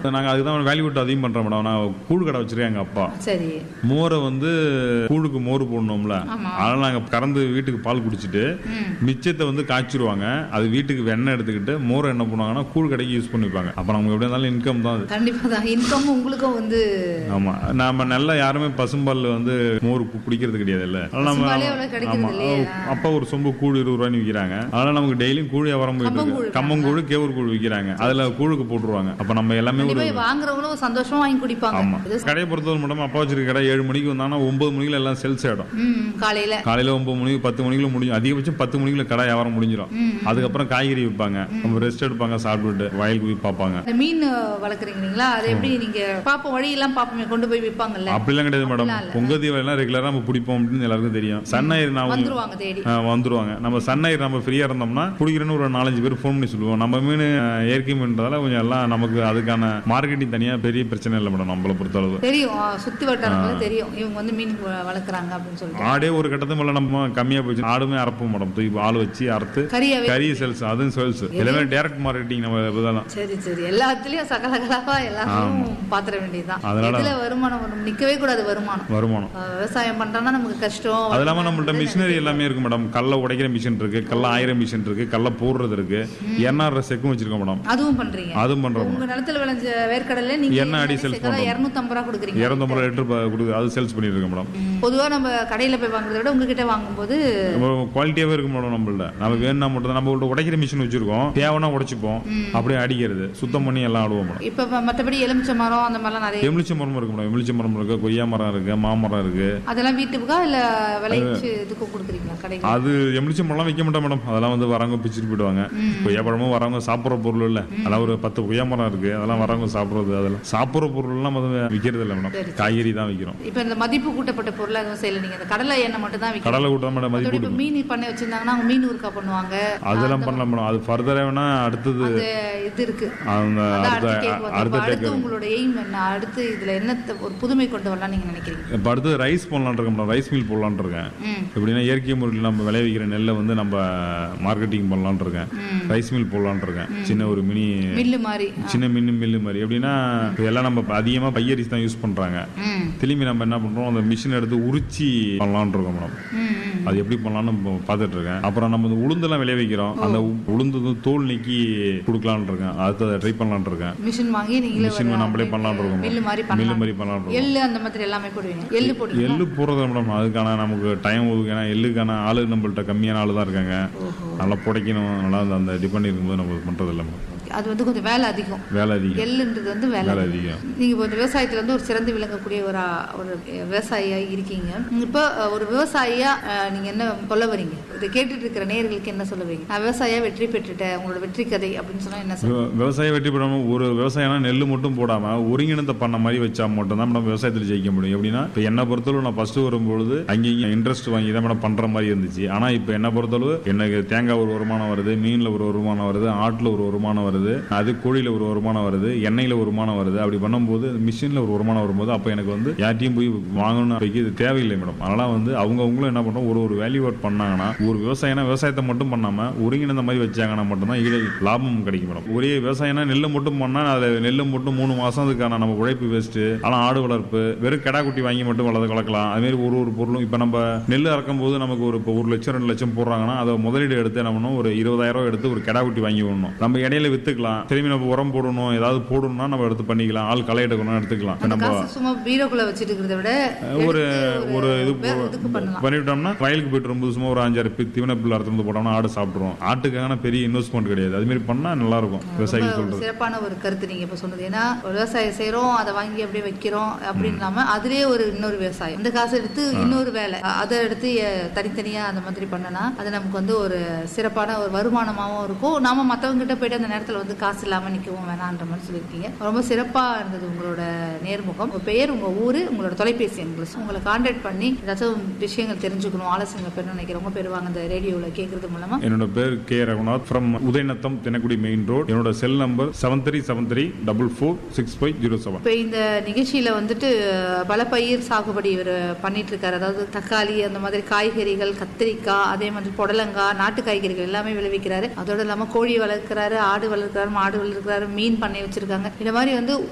நாங்க அதுக்கு தான் வேல்யூ விட்டு அதிகம் பண்றோம் மேடம் நான் கூழ் கடை வச்சிருக்கேன் எங்க அப்பா சரி மோரை வந்து கூழுக்கு மோர் போடணும்ல அதனால நாங்க கறந்து வீட்டுக்கு பால் குடிச்சிட்டு மிச்சத்தை வந்து காய்ச்சிருவாங்க அது வீட்டுக்கு வெண்ணெய் எடுத்துக்கிட்டு மோரை என்ன பண்ணுவாங்கன்னா கூழ் கடைக்கு யூஸ் பண்ணிப்பாங்க அப்ப நமக்கு எப்படி இருந்தாலும் இன்கம் தான் அது கண்டிப்பா தான் இன்கம் உங்களுக்கும் வந்து ஆமா நாம நல்லா யாருமே பசும்பால் வந்து மோர் கு- குடிக்கிறது கிடையாது இல்ல அதனால பசும்பாலே நம்ம அவ்வளவு கிடைக்கிறது ஆமா இல்லையே. அப்பா ஒரு சொம்பு கூழ் இருபது ரூபாய்னு விற்கிறாங்க அதனால நமக்கு டெய்லியும் கூழ் வியாபாரம் போயிட்டு கம்பங்கூழ் இருக்கு கம்மங்கூழ் கேவூர் கூழ் விற்கிறாங்க அதுல கூழுக்கு போட்டுருவாங்க அப்ப நம்ம எல்லாமே ஒரு கண்டிப்பா வாங்குறவங்களும் சந்தோஷமா வாங்கி குடிப்பாங்க ஆமா இது கடையை பொறுத்தவரை மட்டும் அப்பா வச்சிருக்க கடை ஏழு மணிக்கு வந்தாங்கன்னா ஒன்பது மணிக்குள்ள எல்லாம் செல்ஸ் ஆயிடும் ம் காலையில காலையில ஒன்பது மணிக்கு பத்து மணிக்குள்ள முடியும் அதிகபட்சம் பத்து மணிக்குள்ள கடை வியாபாரம் முடிஞ்சிடும் அதுக்கப்புறம் காய்கறி விற்பாங்க நம்ம ரெஸ்ட் எடுப்பாங்க சாப்பிட்டுட்டு வயலுக்கு போய் பார்ப்பாங்க இந்த மீன் வளர்க்குறீங்களா அது எப்படி நீங்க பாப்போம் வழியெல்லாம் பாப்போமே கொண்டு போய் விற்பாங்கல்ல அப்படிலாம் கிடையாது மேடம் அப்படிலாம் இல்ல. பொங்கல் தீபாவளிலாம் ரெகுலரா நம்ம பிடிப்போம் அப்படின்னு எல்லாருக்கும் தெரியும் சன்னையர் நான் வந்துருவாங்க தேடி ஆ, வந்துருவாங்க நம்ம சன்னையர் நம்ம ஃப்ரீயா இருந்தோம்னா குடிக்கிறேன்னு ஒரு நாலஞ்சு பேர் ஃபோன் பண்ணி சொல்லுவோம் நம்ம மீன் ஆ, இயற்கை மீன்றதால கொஞ்சம் எல்லாம் நமக்கு அதுக்கான மார்க்கெட்டிங் தனியா பெரிய பிரச்சனை இல்லை மேடம் நம்மளை பொறுத்தளவு தெரியும் ஆ, சுத்தி வட்டாரத்துல தெரியும் இவங்க வந்து மீன் வ- வளர்க்குறாங்க அப்படின்னு சொல்லிட்டு ஆடே ஒரு கட்டத்து மேல நம்ம கம்மியா போச்சு ஆடுமே அறப்போம் மேடம் தூக்கி ஆள் வச்சு அறுத்து கறியாவே கறி சேல்ஸ் அதுவும் சேல்ஸ் எல்லாமே டைரக்ட் மார்க்கெட்டிங் நம்ம இதெல்லாம் சரி சரி எல்லாத்துலயும் சகலகலாவா எல்லாத்தையும் பாத்திர வேண்டியதுதான் அதனால- எதுல வருமானம் வரும் நிக்கவே கூடாது வருமானம் வருமானம் ஆ, விவசாயம் பண்றோம்னா நமக்கு கஷ்டம் அது இல்லாம நம்மள்ட்ட மிஷினரி எல்லாமே இருக்கு மேடம் கல்ல உடைக்கிற மிஷின் இருக்கு கல்ல ஆயிரம் மிஷின் இருக்கு கல்ல போடுறது இருக்கு எண்ணெய் செக்கும் வச்சிருக்கோம் மேடம் அதுவும் பண்றீங்க அதுவும் பண்றோம் உங்க நிலத்துல விளைஞ்ச வேர்க்கடலை நீங்க எண்ணெய் அடி sales பண்றோம். இருநூத்தம்பது ரூபா கொடுக்குறீங்க இரநூத்தம்பது லிட்டர் கொடுக்குது அது சேல்ஸ் பண்ணிட்டு இருக்கோம் மேடம் பொதுவா நம்ம கடையில போய் வாங்குறத விட உங்ககிட்ட வாங்கும்போது குவாலிட்டியாவே இருக்கும் மேடம் நம்மள்ட்ட நம்ம வேணும்னா மட்டும் தான் நம்ம உடைக்கிற மிஷின் வச்சிருக்கோம் தேவைன்னா உடைச்சுப்போம் அப்படியே அடிக்கிறது சுத்தம் பண்ணி எல்லாம் ஆடுவோம் மேடம் இப்ப ம- மத்தபடி எலுமிச்சை மரம் அந்த மாதிரிலாம் நிறைய எலுமிச்சை மரம் இருக்கு மேடம் எலுமிச்சை மரம் இருக்கு கொய்யா மரம் இருக்கு மாமரம் இருக்கு அதெல்லாம் வீட்டுக்கா இல்ல விளைவிச்சு இதுக்கு கொடுக்குறீங்களா கடைக்கு அது எலுமிச்சை மரம்லாம் வைக்க மாட்டோம் மேடம் அதெல்லாம் வந்து வரவங்க பிச்சுட்டு போயிடுவாங்க கொய்யா பழமும் வரவங்க சாப்பிட்ற பொருள் இல்ல அதெல்லாம் ஒரு பத்து கொய்யா மரம் இருக்கு அதெல்லாம் வரவங்க சாப்பிடுறது அதெல்லாம் சாப்பிட்ற பொருள்லாம் அது விற்கிறது இல்லை மேடம் காய்கறி தான் விற்கிறோம் இப்ப இந்த மதிப்பு கூட்டப்பட்ட பொருளை எதுவும் செய்யல நீங்க இந்த கடலை எண்ணெய் மட்டும் தான் விற்கிறீங்க கடலை கூட்டம் தான் மேடம் மதிப்பு அதோட இப்ப மீன் பண்ணை வச்சிருந்தாங்கன்னா அவங்க மீன் ஊறுக்கா பண்ணுவாங்க அதெல்லாம் பண்ணலாம் மேடம் அது ஃபர்தரா வேணா அடுத்தது அந்த இது இருக்கு அந்த அதான் அடுத்த அடுத்து கேட்க வந்தேன். அடுத்த இப்ப அடுத்து டேக் உங்களோட எய்ம் என்ன அடுத்து இதுல என்ன ஒரு புதுமை கொண்டு வரலாம் நீங்க நினைக்கிறீங்க இப்போ அடுத்து ரைஸ் போடலான்னு இருக்கேன் மேடம் ரைஸ் மில் போடலான்னு இருக்கேன் ம் எப்படின்னா இயற்கை முறையில் நம்ம விளைவிக்கிற நெல்லை வந்து நம்ம மார்க்கெட்டிங் பண்ணலான்னு இருக்கேன் ரைஸ் மில் போடலான்னு இருக்கேன் சின்ன ஒரு மினி மில்லு மாதிரி சின்ன மின்னு மில்லு மாதிரி எப்படின்னா இப்ப எல்லாம் நம்ம அதிகமா பையரிசி தான் யூஸ் பண்றாங்க ம் திரும்பி நம்ம என்ன பண்றோம் அந்த மிஷின் எடுத்து உரிச்சி பண்ணலாம்னு இருக்கோம் மேடம் ம் ம். அது எப்படி பண்ணலாம்னு இப்போ பார்த்துட்டு இருக்கேன் அப்புறம் நம்ம இந்த உளுந்தெல்லாம் விளைவிக்கிறோம் அந்த உ- உளுந்து வந்து தோல் நீக்கி கொடுக்கலாம்னு இருக்கேன் அடுத்து அதை ட்ரை பண்ணலாம்னு இருக்கேன் மிஷின் வாங்கி நீங்களே மிஷின் ஒரு நம்மளே பண்ணலாம்னு இருக்கோம் மில்லு மாதிரி மில்லு பண்ணலாம் மாதிரி பண்ணலாம்னு இருக்கோம் எள்ளு அந்த மாதிரி எல்லாமே போடுவீங்க எள்ளு போடுவீங்க எள்ளு போடுறது மேடம் அதுக்கான நமக்கு டைம் ஒதுக்கு ஏன்னா எள்ளுக்கான ஆளு நம்மள்ட்ட கம்மியான ஆளு தான் இருக்காங்க நல்லா புடைக்கணும் நல்லா அந்த- அந்த டிபெண்ட் இருக்கும்போது நம்ம பண்றது இல்லை மேடம் அது வந்து கொஞ்சம் வேலை அதிகம் வேலை அதிகம் எள்ளுன்றது வந்து வேலை வேலை அதிகம். அதிகம் நீங்க இப்போ இந்த விவசாயத்துல வந்து ஒரு சிறந்து விளங்கக்கூடிய ஒரு ஆ- ஒரு விவசாயியா இருக்கீங்க இப்போ அஹ், ஒரு விவசாயியா அஹ், நீங்க என்ன சொல்ல வரீங்க இதை கேட்டுட்டு இருக்கிற நேயர்களுக்கு என்ன சொல்ல வரீங்க நான் விவசாயியா வெற்றி பெற்றுட்டேன் உங்களோட வெற்றி கதை அப்படின்னு சொன்னா என்ன சொல்ல விவ- விவசாயம் வெற்றி பெறாம ஒரு விவசாயம்னா நெல் மட்டும் போடாம ஒருங்கிணைந்த பண்ண மாதிரி வச்சா மட்டும் தான் நம்ம விவசாயத்தில் ஜெயிக்க முடியும் எப்படின்னா இப்போ என்ன பொறுத்தளவு நான் ஃபர்ஸ்ட் வரும்பொழுது அங்கேயும் இன்ட்ரெஸ்ட் வாங்கி தான் மேடம் பண்ற மாதிரி இருந்துச்சு ஆனா இப்போ என்ன பொறுத்தளவு எனக்கு தேங்காய் ஒரு வருமானம் வருது மீன்ல ஒரு வருமானம் வருது ஆட்டுல ஒரு வருமானம் வருது அது கோழியில ஒரு வருமானம் வருது எண்ணெயில ஒரு வருமானம் வருது அப்படி பண்ணும்போது மிஷின்ல ஒரு வருமானம் வரும்போது அப்போ எனக்கு வந்து யார்ட்டையும் போய் வாங்கணும் அப்போதைக்கு இது தேவையில்லை மேடம் அதனால வந்து அவங்க அவங்களும் என்ன பண்றோம் ஒரு ஒரு வேல்யூ ஒர்க் பண்ணாங்கன்னா ஒரு விவசாயம்னா விவசாயத்தை மட்டும் பண்ணாம ஒருங்கிணைந்த மாதிரி வச்சாங்கன்னா மட்டும்தான் ஈடு லாபம் கிடைக்கும் மேடம் ஒரே விவசாயம்னா நெல்லை மட்டும் பண்ணா அதுல நெல்லை மட்டும் மூணு மாசம் அதுக்கான நம்ம உழைப்பு வேஸ்ட் ஆனா ஆடு வளர்ப்பு வெறும் கிடா குட்டி வாங்கி மட்டும் வளர்த்து வளர்க்கலாம் அது மாதிரி ஒரு ஒரு பொருளும் இப்ப நம்ம நெல் அறக்கும் போது நமக்கு ஒரு இப்போ ஒரு லட்சம் ரெண்டு லட்சம் போடுறாங்கன்னா அதை முதலீடு எடுத்து என்ன பண்ணணும் ஒரு இருபதாயிரம் ரூபாய் எடுத்து ஒரு கிடா குட்டி வாங்கி விடணும் நம்ம இடையில வித்துக்கலாம் திரும்பி நம்ம உரம் போடணும் ஏதாவது போடணும்னா நம்ம எடுத்து பண்ணிக்கலாம் ஆள் களை எடுக்கணும் எடுத்துக்கலாம் இப்ப அந்த நம்ம காசு சும்மா பீரோக்குள்ள வச்சுட்டு இருக்கிறத விட ஒரு எடுத்து ஒரு இது வேற இதுக்கு பண்ணலாம் பண்ணிட்டோம்னா வயலுக்கு போயிட்டு வரும்போது சும்மா ஒரு அஞ்சாறு பி- தீவன பிள்ளை அறுத்து வந்து போட்டோம்னா ஆடு சாப்பிட்ருவோம் ஆட்டுக்கான பெரிய இன்வெஸ்ட்மெண்ட் கிடையாது அது மாதிரி பண்ணா நல்லா இருக்கும் விவசாயிகள் ரொம்ப ஒரு சொல்றது சிறப்பான ஒரு கருத்து நீங்க இப்ப சொன்னது ஏன்னா ஒரு விவசாயம் செய்றோம் அதை வாங்கி அப்படியே வைக்கிறோம் அப்படின்னு இல்லாம அதுலயே ஒரு இன்னொரு விவசாயம் இந்த காசை எடுத்து இன்னொரு வேலை அ- அதை எடுத்து அஹ், தனித்தனியா அந்த மாதிரி பண்ணனா அது நமக்கு வந்து ஒரு சிறப்பான ஒரு வருமானமாவும் இருக்கும் நாம மத்தவங்க கிட்ட போயிட்டு அந்த நேரத்துல வந்து காசு இல்லாம நிக்கவும் வேணான்ற மாதிரி சொல்லியிருக்கீங்க ரொம்ப சிறப்பா இருந்தது உங்களோட நேர்முகம் உங்க பெயர் உங்க ஊரு உங்களோட தொலைபேசி எண்கள் உங்களை கான்டாக்ட் பண்ணி ஏதாச்சும் விஷயங்கள் தெரிஞ்சுக்கணும் ஆலோசனைகள் பெறணும்னு நினைக்கிறவங்க பெறுவாங்க இந்த ரேடியோல கேட்கறது மூலமா என்னோட பேர் K Ragunath from Udayanatham Thenakudi main road என்னோட cell number seven three seven three double four six five zero seven இப்போ இந்த நிகழ்ச்சியில வந்துட்டு பல பயிர் சாகுபடி இவர் பண்ணிட்டு இருக்காரு அதாவது தக்காளி அந்த மாதிரி காய்கறிகள் கத்திரிக்காய் அதே மாதிரி புடலங்காய் நாட்டு காய்கறிகள் எல்லாமே விளைவிக்கிறாரு அதோட இல்லாம கோழி வளர்க்கிறாரு ஆடு வளர்க்கிறாரு மாடு வளர்க்கிறாரு மீன் பண்ணை வச்சிருக்காங்க இந்த மாதிரி வந்து